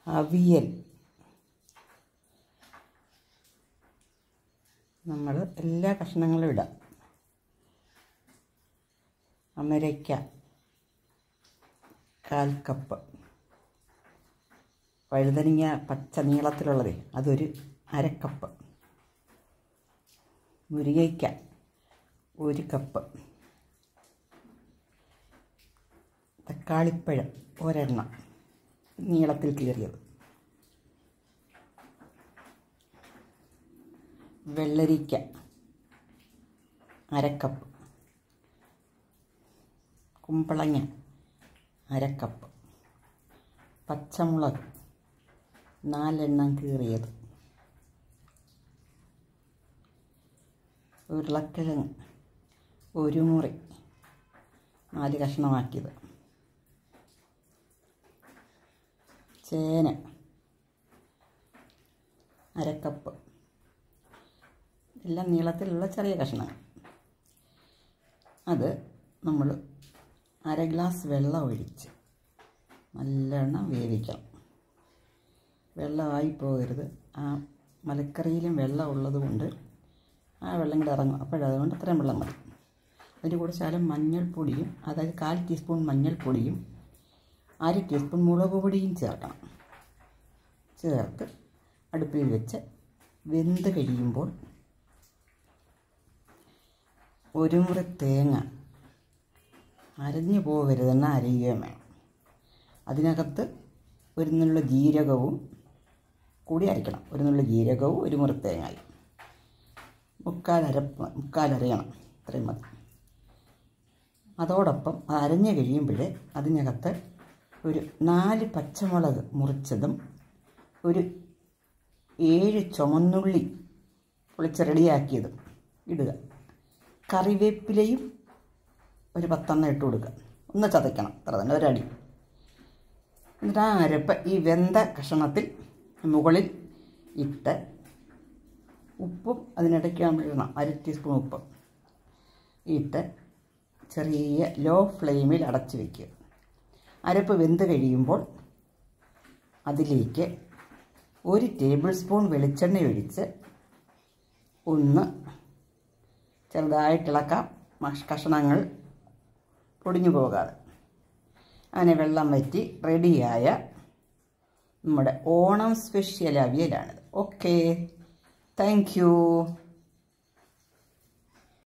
അവിയൽ നമ്മൾ എല്ലാ കഷ്ണങ്ങളും ഇടാം അമരയ്ക്ക കാൽ കപ്പ് വഴുതനങ്ങ പച്ച നീളത്തിലുള്ളതേ അതൊരു അരക്കപ്പ് മുരിങ്ങയ്ക്ക ഒരു കപ്പ് തക്കാളിപ്പഴം ഒരെണ്ണം നീളത്തിൽ കീറിയത് വെള്ളരിക്ക അരക്കപ്പ് കുമ്പളങ്ങ അരക്കപ്പ് പച്ചമുളക് നാലെണ്ണം കീറിയത് ഉരുളക്കിഴങ്ങ് ഒരു മുറി നാല് കഷ്ണമാക്കിയത് ചേന അരക്കപ്പ് എല്ലാം നീളത്തിലുള്ള ചെറിയ കഷ്ണങ്ങൾ അത് നമ്മൾ അര ഗ്ലാസ് വെള്ളം ഒഴിച്ച് നല്ലോണം വേവിക്കണം വെള്ളമായി പോകരുത് ആ മലക്കറിയിലും വെള്ളം ഉള്ളത് കൊണ്ട് ആ വെള്ളം കൂടെ ഇറങ്ങും അപ്പോഴതുകൊണ്ട് അത്രയും വെള്ളം മതി അതിൻ്റെ കൂടെ ശകലം മഞ്ഞൾപ്പൊടിയും അതായത് കാൽ ടീസ്പൂൺ മഞ്ഞൾപ്പൊടിയും അര ടീസ്പൂൺ മുളക് പൊടിയും ചേർക്കണം ചേർത്ത് അടുപ്പിൽ വെച്ച് വെന്ത് കഴിയുമ്പോൾ ഒരു മുറി തേങ്ങ അരഞ്ഞു പോകരുതെന്ന് അരയുകയും വേണം അതിനകത്ത് ഒരു നുള്ള ജീരകവും കൂടി അരയ്ക്കണം ഒരു നുള്ള ജീരകവും ഒരു മുറി തേങ്ങയും മുക്കാലര മുക്കാലരയണം ഇത്രയും മതി അതോടൊപ്പം അത് അരഞ്ഞു കഴിയുമ്പോൾ അതിനകത്ത് ഒരു നാല് പച്ചമുളക് മുറിച്ചതും ഒരു ഏഴ് ചുമന്നുള്ളി പൊളിച്ച് റെഡിയാക്കിയതും ഇടുക കറിവേപ്പിലയും ഒരു പത്തെണ്ണം ഇട്ട് കൊടുക്കുക ഒന്ന് ചതയ്ക്കണം അത്ര തന്നെ ഒരടി എന്നിട്ട് ആ അരപ്പ് ഈ വെന്ത കഷണത്തിൽ മുകളിൽ ഇട്ട് ഉപ്പും അതിനിടയ്ക്ക് നമ്മൾ ഇടണം അര ടീസ്പൂൺ ഉപ്പ് ഇട്ട് ചെറിയ ലോ ഫ്ലെയിമിൽ അടച്ച് വയ്ക്കുക അരപ്പ് വെന്ത് കഴിയുമ്പോൾ അതിലേക്ക് ഒരു ടേബിൾ സ്പൂൺ വെളിച്ചെണ്ണ ഒഴിച്ച് ഒന്ന് ചെറുതായിട്ടിളക്കാം കഷണങ്ങൾ പൊടിഞ്ഞു പോകാതെ അങ്ങനെ വെള്ളം വറ്റി റെഡിയായ നമ്മുടെ ഓണം സ്പെഷ്യൽ അവിയലാണിത് ഓക്കെ താങ്ക് യു